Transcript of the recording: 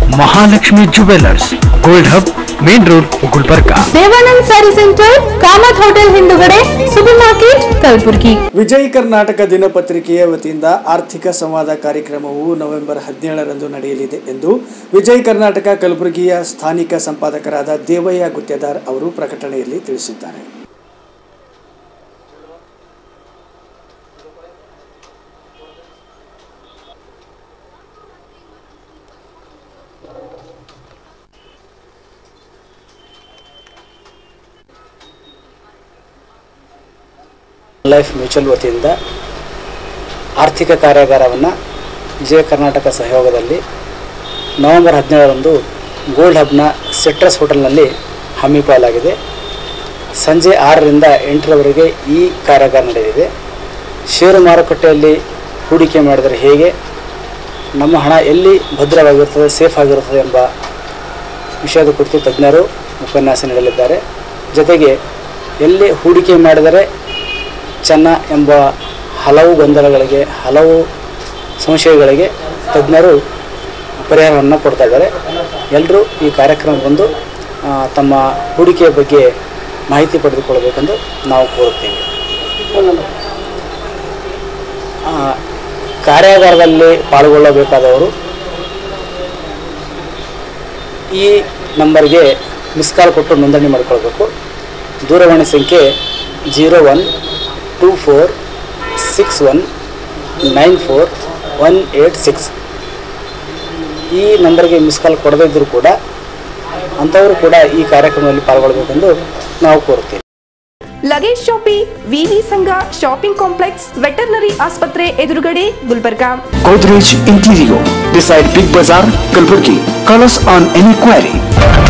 Mahalakshmi jewellers gold hub main road Gulbarga Devanand sari centre Kamath hotel ಹಿಂದುಗಡೆ supermarket Kalaburagi Vijay Karnataka ದಿನಪತ್ರಿಕೆಯ ವತಿಯಿಂದ ಆರ್ಥಿಕ ಸಂವಾದ ಕಾರ್ಯಕ್ರಮವು ನವೆಂಬರ್ ಹದಿನೇಳರಂದು ನಡೆಯಲಿದೆ ಎಂದು ವಿಜಯ್ ಕರ್ನಾಟಕ ಕಲಬುರಗಿಯ ಸ್ಥಾನಿಕ ಸಂಪಾದಕರಾದ ದೇವಯ್ಯ ಗುತ್ತೇದಾರ್ ಅವರು ಪ್ರಕಟಣೆಯಲ್ಲಿ ತಿಳಿಸಿದ್ದಾರೆ ಲೈಫ್ ಮ್ಯೂಚುವಲ್ ವತಿಯಿಂದ ಆರ್ಥಿಕ ಕಾರ್ಯಾಗಾರವನ್ನು ವಿಜಯ ಕರ್ನಾಟಕ ಸಹಯೋಗದಲ್ಲಿ ನವೆಂಬರ್ ಹದಿನೇಳರಂದು ಗೋಲ್ಡ್ ಹಬ್ನ ಸಿಟ್ರಸ್ ಹೋಟೆಲ್ನಲ್ಲಿ ಹಮ್ಮಿಕೊಳ್ಳಲಾಗಿದೆ ಸಂಜೆ ಆರರಿಂದ ಎಂಟರವರೆಗೆ ಈ ಕಾರ್ಯಾಗಾರ ನಡೆಯಲಿದೆ ಷೇರು ಮಾರುಕಟ್ಟೆಯಲ್ಲಿ ಹೂಡಿಕೆ ಮಾಡಿದರೆ ಹೇಗೆ ನಮ್ಮ ಹಣ ಎಲ್ಲಿ ಭದ್ರವಾಗಿರುತ್ತದೆ ಸೇಫ್ ಆಗಿರುತ್ತದೆ ಎಂಬ ವಿಷಯದ ಕುರಿತು ತಜ್ಞರು ಉಪನ್ಯಾಸ ನೀಡಲಿದ್ದಾರೆ ಜೊತೆಗೆ ಎಲ್ಲಿ ಹೂಡಿಕೆ ಮಾಡಿದರೆ ಚೆನ್ನ ಎಂಬ ಹಲವು ಗೊಂದಲಗಳಿಗೆ ಹಲವು ಸಂಶಯಗಳಿಗೆ ತಜ್ಞರು ಪರಿಹಾರವನ್ನು ಕೊಡ್ತಾ ಇದ್ದಾರೆ ಎಲ್ಲರೂ ಈ ಕಾರ್ಯಕ್ರಮ ಬಂದು ಆ, ತಮ್ಮ ಹೂಡಿಕೆಯ ಬಗ್ಗೆ ಮಾಹಿತಿ ಪಡೆದುಕೊಳ್ಳಬೇಕೆಂದು ನಾವು ಕೋರುತ್ತೇವೆ ಆ, ಕಾರ್ಯಾಗಾರದಲ್ಲಿ ಪಾಲ್ಗೊಳ್ಳಬೇಕಾದವರು ಈ ನಂಬರ್ಗೆ ಮಿಸ್ ಕಾಲ್ ಕೊಟ್ಟು ನೋಂದಣಿ ಮಾಡಿಕೊಳ್ಬೇಕು ದೂರವಾಣಿ ಸಂಖ್ಯೆ zero one two four six one nine four one eight six ಈ ನಂಬರ್ಗೆ ಮಿಸ್ ಕಾಲ್ ಕೊಡದೇ ಇದ್ದರೂ ಕೂಡ ಅಂಥವರು ಕೂಡ ಈ ಕಾರ್ಯಕ್ರಮದಲ್ಲಿ ಪಾಲ್ಗೊಳ್ಳಬೇಕೆಂದು ನಾವು ಕೋರುತ್ತೇವೆ ಲಗೇಜ್ ಶಾಪಿ ವಿವಿ ಸಂಘ ಶಾಪಿಂಗ್ ಕಾಂಪ್ಲೆಕ್ಸ್ ವೆಟರ್ನರಿ ಆಸ್ಪತ್ರೆ ಎದುರುಗಡೆ Gulbarga Godrej Interior beside Big Bazaar, Kalburgi. Call us on any query.